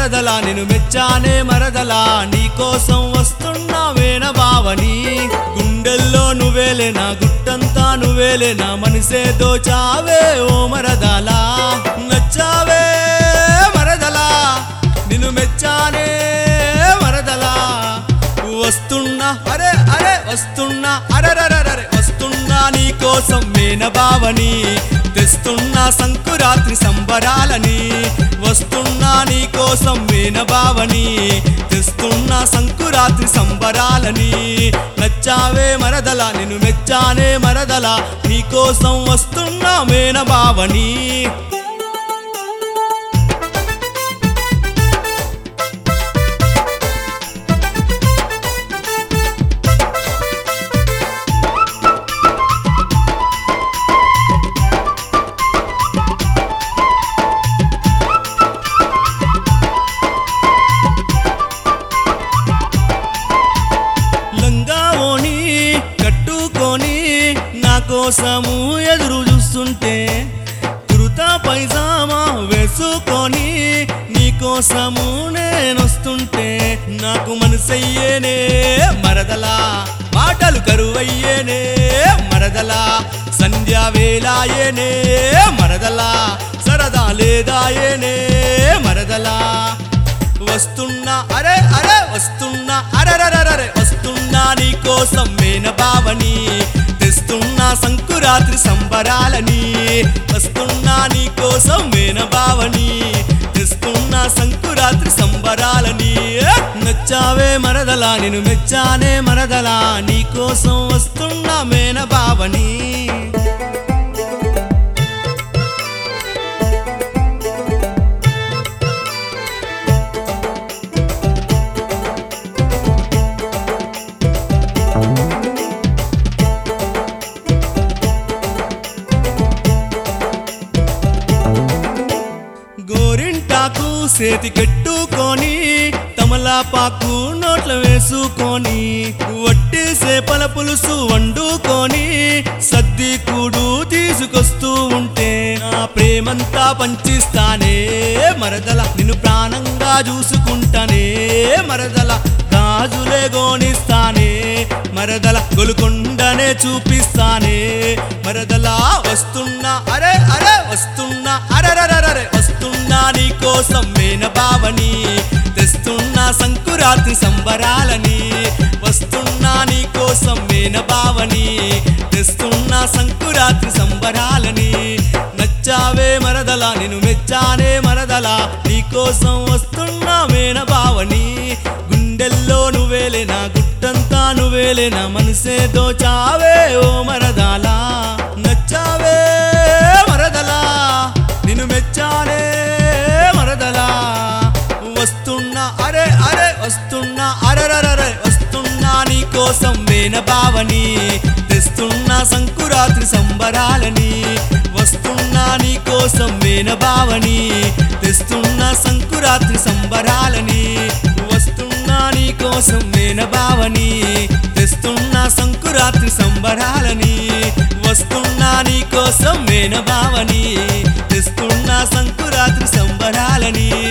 మరదలా నేను మెచ్చానే మరదలా నీకోసం వస్తున్నా వేన బావని గుండెల్లో నువ్వేలే నా గుట్టంతా నువ్వేలే నా మనసే దోచావే ఓ మరదలా నచ్చావే మరదలా నిన్ను మెచ్చానే మరదలా వస్తున్నా అరే అరే వస్తున్నా అరరరరే వస్తున్నా నీ కోసం మేన బావని తెస్తున్నా సంకురాత్రి సంబరాలని వస్తున్నా నీ కోసం మేన బావని తెస్తున్నా సంకురాత్రి సంబరాలని నచ్చావే మరదల నిన్ను మెచ్చానే మరదల నీ కోసం వస్తున్నా మేన బావని లంగా ఓని కట్టుకొని నా కోసము ఎదురు చూస్తుంటే కురుతా పైజామా వేసుకొని నీ కోసము నేనొస్తుంటే నాకు మనసయ్యేనే మరదలా మాటలు కరువయ్యేనే మరదలా సంధ్యా వేలాయేనే మరదలా సరదా లేదాయేనే మరదలా వస్తున్నా అరే అరే వస్తున్నా అరరరరే వస్తున్నా నీ కోసం మేన బావని తెస్తున్నా సంకురాత్రి సంబరాలని వస్తున్నా నీ కోసం మేన బావని తెస్తున్నా సంకురాత్రి సంబరాలని నచ్చావే మరదలా నేను మెచ్చానే మరదలా నీ కోసం వస్తున్నా మేన బావని గోరింటాకు సేతి కెట్టుకొని తమలాపాకు నోట్ల వేసుకొని వట్టి సేపల పులుసు వండుకొని సద్ది కూడు తీసుకొస్తూ ఉంటే నా ప్రేమంతా పంచిస్తానే మరదల నిన్ను ప్రాణంగా చూసుకుంటానే మరదల గాజులే గోనిస్తానే మరదల గొలుకొండనే చూపిస్తానే మరదలా వస్తున్నా అరే అరే వస్తున్నా అరరరరే వస్తున్నా నీ కోసం మేన బావని తెస్తున్నా సంకురాత్రి సంబరాలని వస్తున్నా నీ కోసం మేన బావని తెస్తున్నా సంకురాత్రి సంబరాలని నచ్చావే మరదలా నేను మెచ్చానే మరదలా నీ కోసం వస్తున్నా మేన బావని గుండెల్లో నువ్వేలే నా గుట్టంతా నువ్వేలే నా మనసే దోచావే ఓ మరదాలా నచ్చావే మరదలా నిన్ను మెచ్చానే మరదలా వస్తున్నా అరే అరే వస్తున్నా అరరరరే వస్తున్నా నీ కోసం మేన బావని తెస్తున్నా సంకురాత్రి సంబరాలని వస్తున్నా నీ కోసం మేన బావని తెస్తున్నా సంకురాత్రి సంబరాలని వస్తున్నా నీ కోసం మేన బావని తెస్తున్నా సంకురాత్రి సంబరాలని వస్తున్నా నీ కోసం మేన బావని తెస్తున్నా సంకురాత్రి సంబరాలని